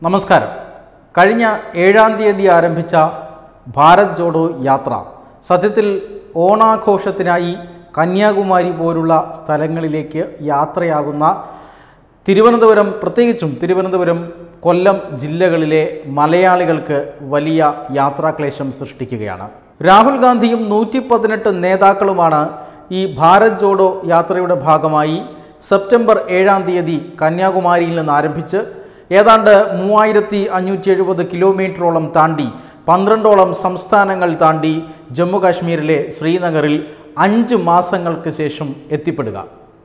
നമസ്കാരം കഴിഞ്ഞ ഏഴാം തീയതി ആരംഭിച്ച ഭാരത് ജോഡോ യാത്ര സത്യത്തിൽ ഓണാഘോഷത്തിനായി കന്യാകുമാരി പോലുള്ള സ്ഥലങ്ങളിലേക്ക് യാത്രയാകുന്ന തിരുവനന്തപുരം പ്രത്യേകിച്ചും തിരുവനന്തപുരം കൊല്ലം ജില്ലകളിലെ മലയാളികൾക്ക് വലിയ യാത്രാക്ലേശം സൃഷ്ടിക്കുകയാണ് രാഹുൽ ഗാന്ധിയും നൂറ്റി പതിനെട്ട് നേതാക്കളുമാണ് ഈ ഭാരത് ജോഡോ യാത്രയുടെ ഭാഗമായി സെപ്റ്റംബർ ഏഴാം തീയതി കന്യാകുമാരിയിൽ നിന്ന് ആരംഭിച്ച് ഏതാണ്ട് മൂവായിരത്തി അഞ്ഞൂറ്റി എഴുപത് കിലോമീറ്ററോളം താണ്ടി പന്ത്രണ്ടോളം സംസ്ഥാനങ്ങൾ താണ്ടി ജമ്മു കാശ്മീരിലെ ശ്രീനഗറിൽ അഞ്ച് മാസങ്ങൾക്ക് ശേഷം എത്തിപ്പെടുക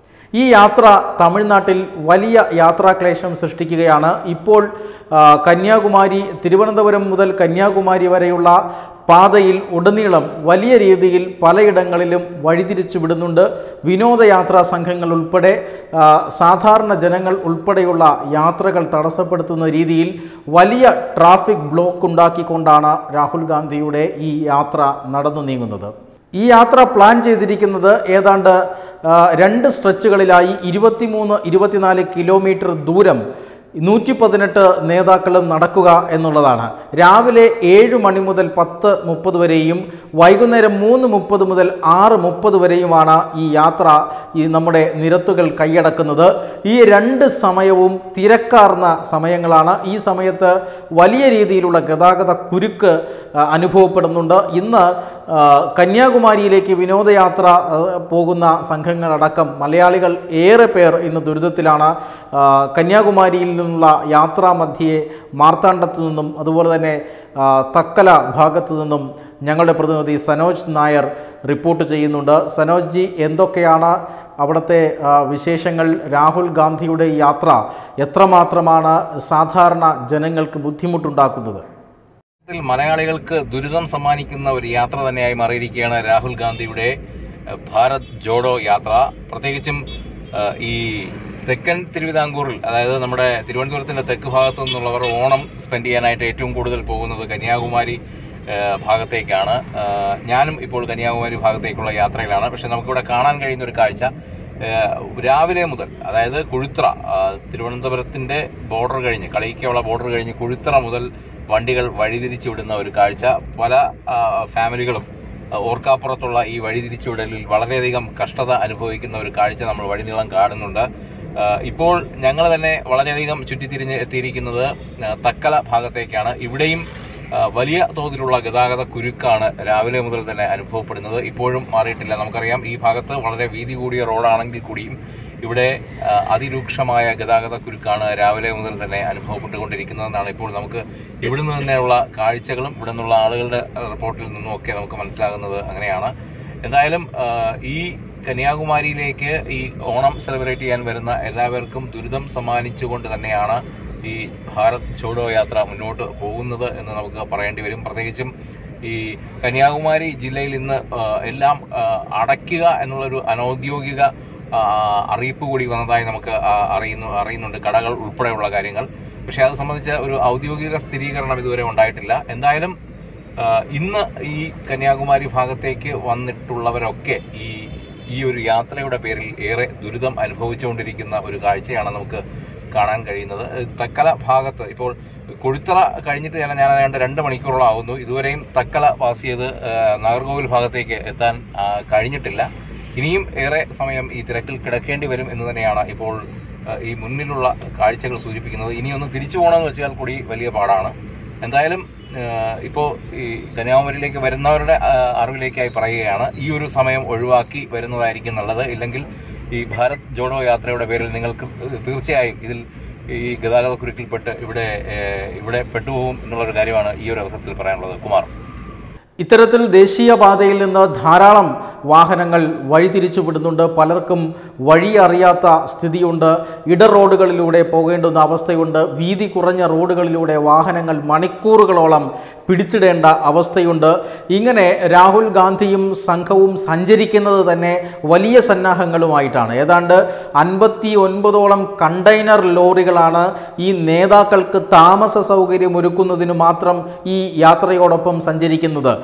ഈ യാത്ര തമിഴ്നാട്ടിൽ വലിയ യാത്രാക്ലേശം സൃഷ്ടിക്കുകയാണ് ഇപ്പോൾ ആ, കന്യാകുമാരി തിരുവനന്തപുരം മുതൽ കന്യാകുമാരി വരെയുള്ള പാതയിൽ ഉടനീളം വലിയ രീതിയിൽ പലയിടങ്ങളിലും വഴിതിരിച്ചു വിടുന്നുണ്ട് വിനോദയാത്രാ സംഘങ്ങൾ ഉൾപ്പെടെ ആ, സാധാരണ ജനങ്ങൾ ഉൾപ്പെടെയുള്ള യാത്രകൾ തടസ്സപ്പെടുത്തുന്ന രീതിയിൽ വലിയ ട്രാഫിക് ബ്ലോക്ക് ഉണ്ടാക്കിക്കൊണ്ടാണ് രാഹുൽ ഗാന്ധിയുടെ ഈ യാത്ര നടന്നു നീങ്ങുന്നത് ഈ യാത്ര പ്ലാൻ ചെയ്തിരിക്കുന്നത് ഏതാണ്ട് ആ, രണ്ട് സ്ട്രെച്ചുകളിലായി ഇരുപത്തിമൂന്ന് ഇരുപത്തിനാല് കിലോമീറ്റർ ദൂരം നൂറ്റി പതിനെട്ട് നേതാക്കളും നടക്കുക എന്നുള്ളതാണ് രാവിലെ ഏഴ് മണി മുതൽ പത്ത് മുപ്പത് വരെയും വൈകുന്നേരം മൂന്ന് മുപ്പത് മുതൽ ആറ് മുപ്പത് വരെയുമാണ് ഈ യാത്ര ഈ നമ്മുടെ നിരത്തുകൾ കൈയടക്കുന്നത് ഈ രണ്ട് സമയവും തിരക്കാർന്ന സമയങ്ങളാണ് ഈ സമയത്ത് വലിയ രീതിയിലുള്ള ഗതാഗത കുരുക്ക് ആ, അനുഭവപ്പെടുന്നുണ്ട് ഇന്ന് ആ, കന്യാകുമാരിയിലേക്ക് വിനോദയാത്ര ആ, പോകുന്ന സംഘങ്ങളടക്കം മലയാളികൾ ഏറെ പേർ ഇന്ന് ദുരിതത്തിലാണ് ആ, കന്യാകുമാരിയിൽ നിന്നുള്ള യാത്രാമധ്യയെ മാർത്താണ്ഡത്തു നിന്നും അതുപോലെ തന്നെ ആ, തക്കല ഭാഗത്തു നിന്നും ഞങ്ങളുടെ പ്രതിനിധി സനോജ് നായർ റിപ്പോർട്ട് ചെയ്യുന്നുണ്ട് സനോജ് ജി എന്തൊക്കെയാണ് അവിടുത്തെ ആ, വിശേഷങ്ങൾ രാഹുൽ ഗാന്ധിയുടെ ഈ യാത്ര എത്രമാത്രമാണ് സാധാരണ ജനങ്ങൾക്ക് ബുദ്ധിമുട്ടുണ്ടാക്കുന്നത് ത്തിൽ മലയാളികൾക്ക് ദുരിതം സമ്മാനിക്കുന്ന ഒരു യാത്ര തന്നെയായി മാറിയിരിക്കുകയാണ് രാഹുൽ ഗാന്ധിയുടെ ഏഹ്, ഭാരത് ജോഡോ യാത്ര പ്രത്യേകിച്ചും ഏഹ്, ഈ തെക്കൻ തിരുവിതാംകൂറിൽ അതായത് നമ്മുടെ തിരുവനന്തപുരത്തിന്റെ തെക്ക് ഭാഗത്തു നിന്നുള്ളവർ ഓണം സ്പെൻഡ് ചെയ്യാനായിട്ട് ഏറ്റവും കൂടുതൽ പോകുന്നത് കന്യാകുമാരി ഏഹ്, ഭാഗത്തേക്കാണ് ഏഹ്, ഞാനും ഇപ്പോൾ കന്യാകുമാരി ഭാഗത്തേക്കുള്ള യാത്രയിലാണ് പക്ഷെ നമുക്കിവിടെ കാണാൻ കഴിയുന്ന ഒരു കാഴ്ച ഏഹ്, രാവിലെ മുതൽ അതായത് കുഴുത്ര ആ, തിരുവനന്തപുരത്തിന്റെ ബോർഡർ കഴിഞ്ഞ് കളിയിക്കുള്ള ബോർഡർ കഴിഞ്ഞ് കുഴുത്ര മുതൽ വണ്ടികൾ വഴിതിരിച്ചു വിടുന്ന ഒരു കാഴ്ച പല ആ, ഫാമിലികളും ആ, ഓർക്കാപ്പുറത്തുള്ള ഈ വഴിതിരിച്ചുവിടലിൽ വളരെയധികം കഷ്ടത അനുഭവിക്കുന്ന ഒരു കാഴ്ച നമ്മൾ വഴിനീളം കാണുന്നുണ്ട് ആ, ഇപ്പോൾ ഞങ്ങൾ തന്നെ വളരെയധികം ചുറ്റിത്തിരിഞ്ഞ് എത്തിയിരിക്കുന്നത് ആ, തക്കല ഭാഗത്തേക്കാണ് ഇവിടെയും ആ, വലിയ തോതിലുള്ള ഗതാഗത കുരുക്കാണ് രാവിലെ മുതൽ തന്നെ അനുഭവപ്പെടുന്നത് ഇപ്പോഴും മാറിയിട്ടില്ല നമുക്കറിയാം ഈ ഭാഗത്ത് വളരെ വീതി കൂടിയ റോഡാണെങ്കിൽ കൂടിയും ഇവിടെ ആ, അതിരൂക്ഷമായ ഗതാഗത കുരുക്കാണ് രാവിലെ മുതൽ തന്നെ അനുഭവപ്പെട്ടുകൊണ്ടിരിക്കുന്നതെന്നാണ് ഇപ്പോൾ നമുക്ക് ഇവിടെ നിന്ന് തന്നെയുള്ള കാഴ്ചകളും ഇവിടെ നിന്നുള്ള ആളുകളുടെ റിപ്പോർട്ടിൽ നിന്നും ഒക്കെ നമുക്ക് മനസ്സിലാകുന്നത് അങ്ങനെയാണ് എന്തായാലും ആ, ഈ കന്യാകുമാരിയിലേക്ക് ഈ ഓണം സെലിബ്രേറ്റ് ചെയ്യാൻ വരുന്ന എല്ലാവർക്കും ദുരിതം സമ്മാനിച്ചുകൊണ്ട് തന്നെയാണ് ഈ ഭാരത് ചോഡോ യാത്ര മുന്നോട്ട് പോകുന്നത് എന്ന് നമുക്ക് പറയേണ്ടി വരും പ്രത്യേകിച്ചും ഈ കന്യാകുമാരി ജില്ലയിൽ ഇന്ന് ആ, എല്ലാം ആ, അടയ്ക്കുക എന്നുള്ളൊരു അനൌദ്യോഗിക ആ, അറിയിപ്പ് കൂടി വന്നതായി നമുക്ക് ആ, അറിയുന്നു അറിയുന്നുണ്ട് കടകൾ ഉൾപ്പെടെയുള്ള കാര്യങ്ങൾ പക്ഷെ അത് സംബന്ധിച്ച ഒരു ഔദ്യോഗിക സ്ഥിരീകരണം ഇതുവരെ ഉണ്ടായിട്ടില്ല എന്തായാലും ആ, ഇന്ന് ഈ കന്യാകുമാരി ഭാഗത്തേക്ക് വന്നിട്ടുള്ളവരൊക്കെ ഈ ഈ ഒരു യാത്രയുടെ പേരിൽ ഏറെ ദുരിതം അനുഭവിച്ചുകൊണ്ടിരിക്കുന്ന ഒരു കാഴ്ചയാണ് നമുക്ക് കാണാൻ കഴിയുന്നത് ഏഹ് തക്കല ഭാഗത്ത് ഇപ്പോൾ കൊഴുത്തറ കഴിഞ്ഞിട്ട് ഞാൻ ഞാൻ ഏതാണ്ട് രണ്ട് മണിക്കൂറോളം ആവുന്നു ഇതുവരെയും തക്കല പാസ് ചെയ്ത് ഏഹ് നാഗർകോവിൽ ഭാഗത്തേക്ക് എത്താൻ ആ, കഴിഞ്ഞിട്ടില്ല ഇനിയും ഏറെ സമയം ഈ തിരക്കിൽ കിടക്കേണ്ടി വരും എന്ന് തന്നെയാണ് ഇപ്പോൾ ഏഹ് ഈ മുന്നിലുള്ള കാഴ്ചകൾ സൂചിപ്പിക്കുന്നത് ഇനിയൊന്ന് തിരിച്ചു പോകണമെന്ന് വെച്ചാൽ കൂടി വലിയ പാടാണ് എന്തായാലും ഏഹ് ഇപ്പോ ഈ കന്യാകുമാരിയിലേക്ക് വരുന്നവരുടെ ആ, അറിവിലേക്കായി പറയുകയാണ് ഈ ഒരു സമയം ഒഴിവാക്കി വരുന്നതായിരിക്കും നല്ലത് ഇല്ലെങ്കിൽ ഈ ഭാരത് ജോഡോ യാത്രയുടെ പേരിൽ നിങ്ങൾക്ക് തീർച്ചയായും ഇതിൽ ഈ ഗതാഗത കുരുക്കിൽപ്പെട്ട് ഇവിടെ ഏഹ് ഇവിടെ പെട്ടുപോകും എന്നുള്ളൊരു കാര്യമാണ് ഈ ഒരു അവസരത്തിൽ പറയാനുള്ളത് കുമാർ ഇത്തരത്തിൽ ദേശീയപാതയിൽ നിന്ന് ധാരാളം വാഹനങ്ങൾ വഴിതിരിച്ചു വിടുന്നുണ്ട് പലർക്കും വഴി അറിയാത്ത സ്ഥിതിയുണ്ട് ഇട റോഡുകളിലൂടെ പോകേണ്ടുന്ന അവസ്ഥയുണ്ട് വീതി കുറഞ്ഞ റോഡുകളിലൂടെ വാഹനങ്ങൾ മണിക്കൂറുകളോളം പിടിച്ചിടേണ്ട അവസ്ഥയുണ്ട് ഇങ്ങനെ രാഹുൽ ഗാന്ധിയും സംഘവും സഞ്ചരിക്കുന്നത് തന്നെ വലിയ സന്നാഹങ്ങളുമായിട്ടാണ് ഏതാണ്ട് അൻപത്തി ഒൻപതോളം കണ്ടെയ്നർ ലോറികളാണ് ഈ നേതാക്കൾക്ക് താമസ സൗകര്യം ഒരുക്കുന്നതിന് മാത്രം ഈ യാത്രയോടൊപ്പം സഞ്ചരിക്കുന്നത്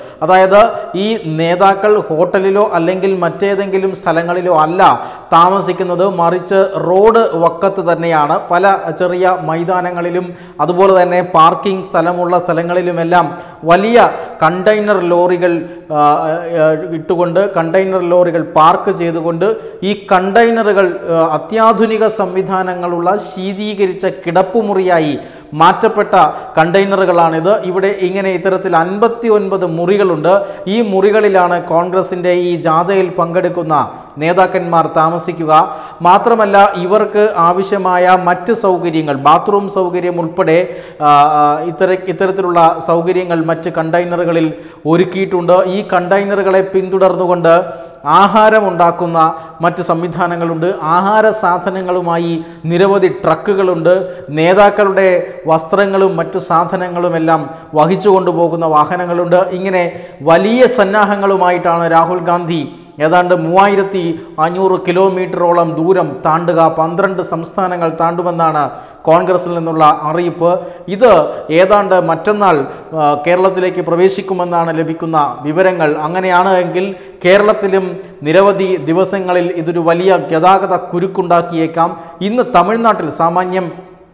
അതായത് ഈ നേതാക്കൾ ഹോട്ടലിലോ അല്ലെങ്കിൽ മറ്റേതെങ്കിലും സ്ഥലങ്ങളിലോ അല്ല താമസിക്കുന്നത് മറിച്ച് റോഡ് വക്കത്ത് തന്നെയാണ് പല ചെറിയ മൈതാനങ്ങളിലും അതുപോലെ തന്നെ പാർക്കിംഗ് സ്ഥലമുള്ള സ്ഥലങ്ങളിലുമെല്ലാം വലിയ കണ്ടെയ്നർ ലോറികൾ ആ, ആ, ഇട്ടുകൊണ്ട് കണ്ടെയ്നർ ലോറികൾ പാർക്ക് ചെയ്തുകൊണ്ട് ഈ കണ്ടെയ്നറുകൾ ആ, അത്യാധുനിക സംവിധാനങ്ങളുള്ള ശീതീകരിച്ച കിടപ്പുമുറിയായി മാറ്റപ്പെട്ട കണ്ടെയ്നറുകളാണിത് ഇവിടെ ഇങ്ങനെ ഇത്തരത്തിൽ അൻപത്തി ഒൻപത് മുറികളുണ്ട് ഈ മുറികളിലാണ് കോൺഗ്രസിൻ്റെ ഈ ജാഥയിൽ പങ്കെടുക്കുന്ന നേതാക്കന്മാർ താമസിക്കുക മാത്രമല്ല ഇവർക്ക് ആവശ്യമായ മറ്റ് സൗകര്യങ്ങൾ ബാത്റൂം സൗകര്യം ഉൾപ്പെടെ ആ, ആ, ഇത്തര ഇത്തരത്തിലുള്ള സൗകര്യങ്ങൾ മറ്റ് കണ്ടെയ്നറുകളിൽ ഒരുക്കിയിട്ടുണ്ട് ഈ കണ്ടെയ്നറുകളെ പിന്തുടർന്നുകൊണ്ട് ആഹാരമുണ്ടാക്കുന്ന മറ്റ് സംവിധാനങ്ങളുണ്ട് ആഹാര സാധനങ്ങളുമായി നിരവധി ട്രക്കുകളുണ്ട് നേതാക്കളുടെ വസ്ത്രങ്ങളും മറ്റു സാധനങ്ങളുമെല്ലാം വഹിച്ചു കൊണ്ടുപോകുന്ന വാഹനങ്ങളുണ്ട് ഇങ്ങനെ വലിയ സന്നാഹങ്ങളുമായിട്ടാണ് രാഹുൽ ഗാന്ധി ഏതാണ്ട് മൂവായിരത്തി അഞ്ഞൂറ് കിലോമീറ്ററോളം ദൂരം താണ്ടുക പന്ത്രണ്ട് സംസ്ഥാനങ്ങൾ താണ്ടുമെന്നാണ് കോൺഗ്രസിൽ നിന്നുള്ള അറിയിപ്പ് ഇത് ഏതാണ്ട് മറ്റന്നാൾ ആ, കേരളത്തിലേക്ക് പ്രവേശിക്കുമെന്നാണ് ലഭിക്കുന്ന വിവരങ്ങൾ അങ്ങനെയാണ് എങ്കിൽ കേരളത്തിലും നിരവധി ദിവസങ്ങളിൽ ഇതൊരു വലിയ ഗതാഗത കുരുക്കുണ്ടാക്കിയേക്കാം ഇന്ന് തമിഴ്നാട്ടിൽ സാമാന്യം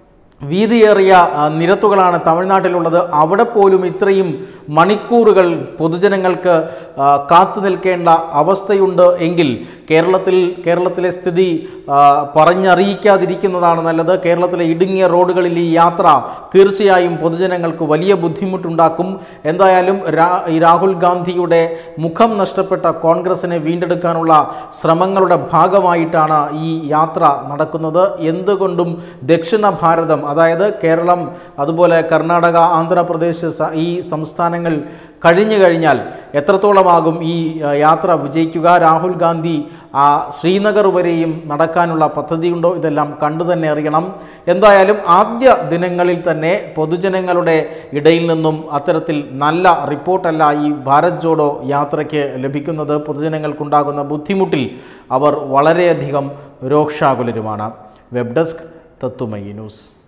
വീതിയേറിയ ആ, നിരത്തുകളാണ് തമിഴ്നാട്ടിലുള്ളത് അവിടെ പോലും ഇത്രയും മണിക്കൂറുകൾ പൊതുജനങ്ങൾക്ക് ആ, കാത്തു നിൽക്കേണ്ട അവസ്ഥയുണ്ട് എങ്കിൽ കേരളത്തിൽ കേരളത്തിലെ സ്ഥിതി ആ, പറഞ്ഞറിയിക്കാതിരിക്കുന്നതാണ് നല്ലത് കേരളത്തിലെ ഇടുങ്ങിയ റോഡുകളിൽ ഈ യാത്ര തീർച്ചയായും പൊതുജനങ്ങൾക്ക് വലിയ ബുദ്ധിമുട്ടുണ്ടാക്കും എന്തായാലും രാ ഈ രാഹുൽ ഗാന്ധിയുടെ മുഖം നഷ്ടപ്പെട്ട കോൺഗ്രസിനെ വീണ്ടെടുക്കാനുള്ള ശ്രമങ്ങളുടെ ഭാഗമായിട്ടാണ് ഈ യാത്ര നടക്കുന്നത് എന്തുകൊണ്ടും ദക്ഷിണ ഭാരതം അതായത് കേരളം അതുപോലെ കർണാടക ആന്ധ്രാപ്രദേശ് സ- ഈ സംസ്ഥാനങ്ങൾ കഴിഞ്ഞു കഴിഞ്ഞാൽ എത്രത്തോളമാകും ഈ ആ, യാത്ര വിജയിക്കുക രാഹുൽ ഗാന്ധി ആ ശ്രീനഗർ വരെയും നടക്കാനുള്ള പദ്ധതിയുണ്ടോ ഇതെല്ലാം കണ്ടു തന്നെ അറിയണം എന്തായാലും ആദ്യ ദിനങ്ങളിൽ തന്നെ പൊതുജനങ്ങളുടെ ഇടയിൽ നിന്നും അത്തരത്തിൽ നല്ല റിപ്പോർട്ടല്ല ഈ ഭാരത് ജോഡോ യാത്രയ്ക്ക് ലഭിക്കുന്നത് പൊതുജനങ്ങൾക്കുണ്ടാകുന്ന ബുദ്ധിമുട്ടിൽ അവർ വളരെയധികം രോക്ഷാകുലരുമാണ് വെബ് ഡെസ്ക് തത്തുമയി ന്യൂസ്